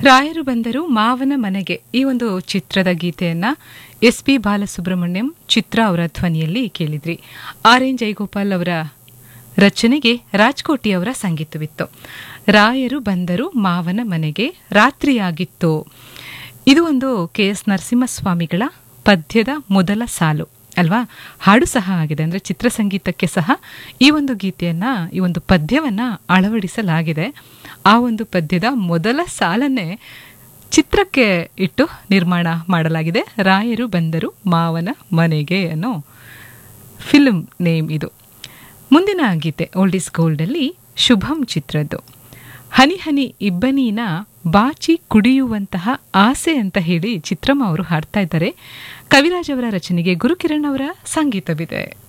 ರಾಯರು ಬಂದರು ಮಾವನ ಮನೆಗೆ ಈ ಒಂದು ಚಿತ್ರದ ಗೀತೆಯನ್ನ ಎಸ್ ಪಿ ಬಾಲಸುಬ್ರಹ್ಮಣ್ಯಂ ಚಿತ್ರ ಅವರ ಧ್ವನಿಯಲ್ಲಿ ಕೇಳಿದ್ರಿ ಆರ್ ಎನ್ ಜಯಗೋಪಾಲ್ ಅವರ ರಚನೆಗೆ ರಾಜ್ಕೋಟಿ ಅವರ ಸಂಗೀತವಿತ್ತು ರಾಯರು ಬಂದರು ಮಾವನ ಮನೆಗೆ ರಾತ್ರಿಯಾಗಿತ್ತು ಇದು ಒಂದು ಕೆ ಎಸ್ ನರಸಿಂಹಸ್ವಾಮಿಗಳ ಪದ್ಯದ ಮೊದಲ ಸಾಲು ಅಲ್ವಾ ಹಾಡು ಸಹ ಆಗಿದೆ ಅಂದರೆ ಚಿತ್ರಸಂಗೀತಕ್ಕೆ ಸಹ ಈ ಒಂದು ಗೀತೆಯನ್ನ ಈ ಒಂದು ಪದ್ಯವನ್ನ ಅಳವಡಿಸಲಾಗಿದೆ ಆ ಒಂದು ಪದ್ಯದ ಮೊದಲ ಸಾಲನ್ನೇ ಚಿತ್ರಕ್ಕೆ ಇಟ್ಟು ನಿರ್ಮಾಣ ಮಾಡಲಾಗಿದೆ ರಾಯರು ಬಂದರು ಮಾವನ ಮನೆಗೆ ಅನ್ನೋ ಫಿಲ್ಮ್ ನೇಮ್ ಇದು ಮುಂದಿನ ಗೀತೆ ಓಲ್ಡ್ ಇಸ್ ಗೋಲ್ಡಲ್ಲಿ ಶುಭಂ ಚಿತ್ರದ್ದು ಹನಿ ಹನಿ ಇಬ್ಬನೀನ ಬಾಚಿ ಕುಡಿಯುವಂತಹ ಆಸೆ ಅಂತ ಹೇಳಿ ಚಿತ್ರಮ್ಮ ಅವರು ಹಾಡ್ತಾ ಇದ್ದಾರೆ ಕವಿರಾಜ್ ಅವರ ರಚನೆಗೆ ಗುರುಕಿರಣ್ ಅವರ ಸಂಗೀತವಿದೆ